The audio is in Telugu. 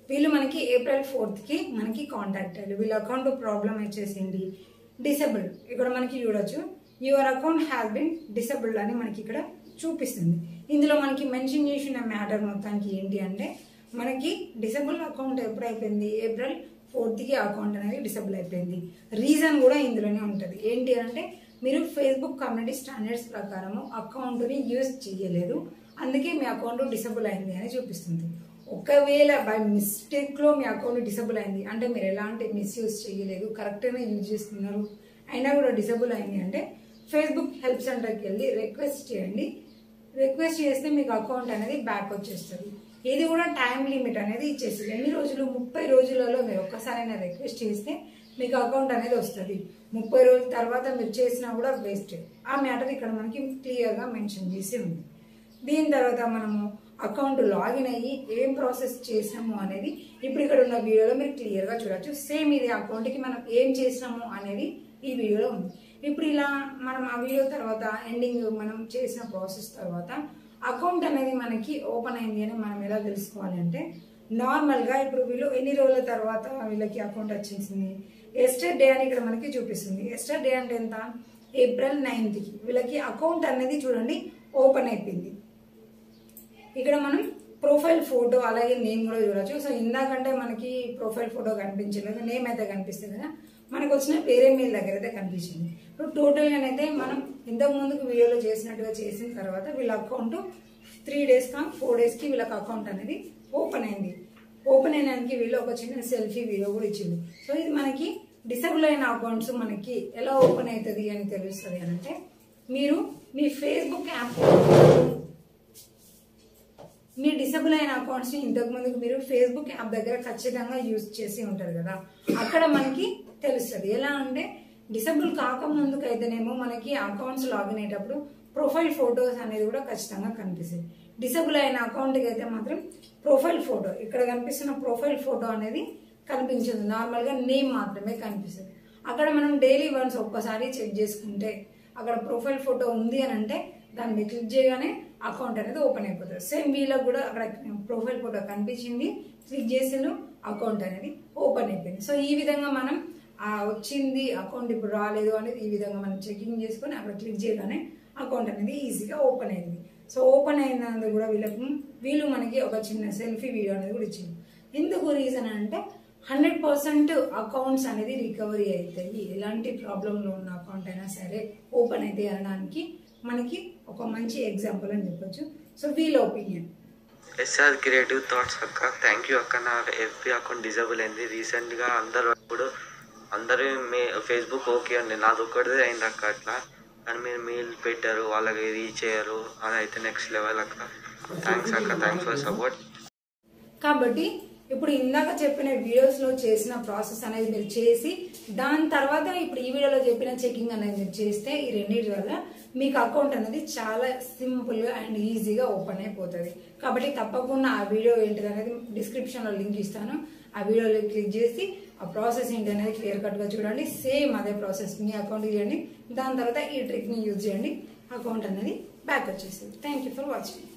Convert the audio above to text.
వీళ్ళు మనకి ఏప్రిల్ ఫోర్త్కి మనకి కాంటాక్ట్ అయ్యారు వీళ్ళ అకౌంట్ ప్రాబ్లం వచ్చేసింది డిసబుల్డ్ ఇక్కడ మనకి చూడొచ్చు your account has been disabled అని మనకి ఇక్కడ చూపిస్తుంది ఇందులో మనకి మెన్షన్ చేసిన మ్యాటర్ మొత్తానికి ఏంటి అంటే మనకి డిసబుల్ అకౌంట్ ఎప్పుడు అయిపోయింది ఏప్రిల్ ఫోర్త్కి అకౌంట్ అనేది డిసబుల్ అయిపోయింది రీజన్ కూడా ఇందులోనే ఉంటుంది ఏంటి అంటే మీరు ఫేస్బుక్ కమ్యూనిటీ స్టాండర్డ్స్ ప్రకారము అకౌంట్ని యూజ్ చేయలేదు అందుకే మీ అకౌంట్ డిసబుల్ అయింది అని చూపిస్తుంది ఒకవేళ బై మిస్టేక్లో మీ అకౌంట్ డిసబుల్ అయింది అంటే మీరు ఎలాంటి మిస్యూజ్ చేయలేదు కరెక్ట్గానే యూజ్ చేస్తున్నారు అయినా కూడా డిసబుల్ అయింది అంటే ఫేస్బుక్ హెల్ప్ సెంటర్కి వెళ్ళి రిక్వెస్ట్ చేయండి రిక్వెస్ట్ చేస్తే మీకు అకౌంట్ అనేది బ్యాక్ వచ్చేస్తుంది ఇది కూడా టైం లిమిట్ అనేది ఇచ్చేస్తుంది ఎన్ని రోజులు ముప్పై రోజులలో మీరు ఒక్కసారైనా రిక్వెస్ట్ చేస్తే మీకు అకౌంట్ అనేది వస్తుంది ముప్పై రోజుల తర్వాత మీరు చేసినా కూడా వేస్ట్ ఆ మ్యాటర్ ఇక్కడ మనకి క్లియర్గా మెన్షన్ చేసి ఉంది దీని తర్వాత మనము అకౌంట్ లాగిన్ అయ్యి ఏం ప్రాసెస్ చేసాము అనేది ఇప్పుడు ఇక్కడ ఉన్న వీడియోలో మీరు క్లియర్గా చూడొచ్చు సేమ్ ఇది అకౌంట్కి మనం ఏం చేసినాము అనేది ఈ వీడియోలో ఉంది ఇప్పుడు ఇలా మనం ఆ వీడియో తర్వాత ఎండింగ్ మనం చేసిన ప్రాసెస్ తర్వాత అకౌంట్ అనేది మనకి ఓపెన్ అయింది అని మనం ఎలా తెలుసుకోవాలి అంటే నార్మల్గా ఇప్పుడు వీళ్ళు ఎన్ని రోజుల తర్వాత వీళ్ళకి అకౌంట్ వచ్చేసింది ఎస్టర్ డే అని ఇక్కడ మనకి చూపిస్తుంది ఎస్టర్ డే అంటే ఎంత ఏప్రిల్ నైన్త్కి వీళ్ళకి అకౌంట్ అనేది చూడండి ఓపెన్ అయిపోయింది ఇక్కడ మనం ప్రొఫైల్ ఫోటో అలాగే నేమ్ కూడా చూడొచ్చు సో ఇందాకంటే మనకి ప్రొఫైల్ ఫోటో కనిపించలేదు నేమ్ అయితే కనిపిస్తుంది కదా మనకు వచ్చిన వేరే మెయిల్ దగ్గర అయితే కనిపించింది ఇప్పుడు టోటల్గానైతే మనం ఇంతకు ముందుకు వీడియోలో చేసినట్టుగా చేసిన తర్వాత వీళ్ళ అకౌంట్ త్రీ డేస్ కా ఫోర్ డేస్కి వీళ్ళకి అకౌంట్ అనేది ఓపెన్ అయింది ఓపెన్ అయినానికి వీళ్ళు ఒక చిన్న సెల్ఫీ వీడియో కూడా ఇచ్చింది సో ఇది మనకి డిసబుల్ అయిన అకౌంట్స్ మనకి ఎలా ఓపెన్ అవుతుంది అని తెలుస్తుంది అని అంటే మీరు మీ ఫేస్బుక్ యాప్ మీ డిసబుల్ అయిన అకౌంట్స్ ని ఇంతకు ముందుకు మీరు ఫేస్బుక్ యాప్ దగ్గర ఖచ్చితంగా యూజ్ చేసి ఉంటారు కదా అక్కడ మనకి తెలుస్తుంది ఎలా అంటే డిసబుల్ కాకముందుకు అయితేనేమో మనకి అకౌంట్స్ లాగిన్ అయ్యేటప్పుడు ప్రొఫైల్ ఫొటోస్ అనేది కూడా ఖచ్చితంగా కనిపిస్తుంది డిసబుల్ అయిన అకౌంట్కి అయితే మాత్రం ప్రొఫైల్ ఫోటో ఇక్కడ కనిపిస్తున్న ప్రొఫైల్ ఫోటో అనేది కనిపించదు నార్మల్గా నేమ్ మాత్రమే కనిపిస్తుంది అక్కడ మనం డైలీ వన్స్ ఒక్కసారి చెక్ చేసుకుంటే అక్కడ ప్రొఫైల్ ఫోటో ఉంది అని అంటే దాన్ని క్లిక్ చేయగానే అకౌంట్ అనేది ఓపెన్ అయిపోతుంది సేమ్ వీళ్ళకి కూడా అక్కడ ప్రొఫైల్ ఫోటో కనిపించింది క్లిక్ చేసిన అకౌంట్ అనేది ఓపెన్ అయిపోయింది సో ఈ విధంగా మనం ఆ వచ్చింది అకౌంట్ ఇప్పుడు రాలేదు అనేది ఈ విధంగా మనం చెకింగ్ చేసుకొని అక్కడ క్లిక్ చేయగానే అకౌంట్ అనేది ఈజీగా ఓపెన్ అయింది సో ఓపెన్ అయినందుకు కూడా వీళ్ళకి వీళ్ళు మనకి ఒక చిన్న సెల్ఫీ వీడియో అనేది కూడా ఇచ్చింది ఎందుకు రీజన్ అంటే హండ్రెడ్ పర్సెంట్ అకౌంట్స్ అనేది రికవరీ అవుతాయి ఎలాంటి ప్రాబ్లంలో ఉన్న అకౌంట్ అయినా సరే ఓపెన్ అయితే అనడానికి మనకి ఒక మంచి ఎగ్జాంపుల్ అని చెప్పొచ్చు సో వీళ్ళ ఒపీనియన్ ఎస్ఆర్ క్రియేటివ్ థాట్స్ అక్క థ్యాంక్ యూ అక్క నా ఎఫ్బి అకౌంట్ డిజేబుల్ అయింది రీసెంట్గా అందరూ ఇప్పుడు అందరూ మే ఫేస్బుక్ ఓకే అండి నాది ఒక్కటిదే అయింది అక్క అట్లా కానీ మీరు మెయిల్ పెట్టారు వాళ్ళకి రీచ్ అయ్యారు అది అయితే నెక్స్ట్ లెవెల్ అక్క థ్యాంక్స్ అక్క థ్యాంక్స్ ఫర్ సపోర్ట్ కాబట్టి ఇప్పుడు ఇందాక చెప్పిన వీడియోస్ లో చేసిన ప్రాసెస్ అనేది మీరు చేసి దాని తర్వాత ఇప్పుడు ఈ వీడియోలో చెప్పిన చెకింగ్ అనేది మీరు చేస్తే ఈ రెండింటి వల్ల మీకు అకౌంట్ అనేది చాలా సింపుల్ గా అండ్ ఈజీగా ఓపెన్ అయిపోతుంది కాబట్టి తప్పకుండా ఆ వీడియో ఏంటిది అనేది డిస్క్రిప్షన్ లో లింక్ ఇస్తాను ఆ వీడియోలో క్లిక్ చేసి ఆ ప్రాసెస్ ఏంటి అనేది క్లియర్ కట్ గా చూడండి సేమ్ అదే ప్రాసెస్ మీ అకౌంట్ చేయండి దాని తర్వాత ఈ ట్రిక్ ని యూజ్ చేయండి అకౌంట్ అనేది బ్యాక్ వచ్చేస్తుంది థ్యాంక్ యూ ఫర్ వాచింగ్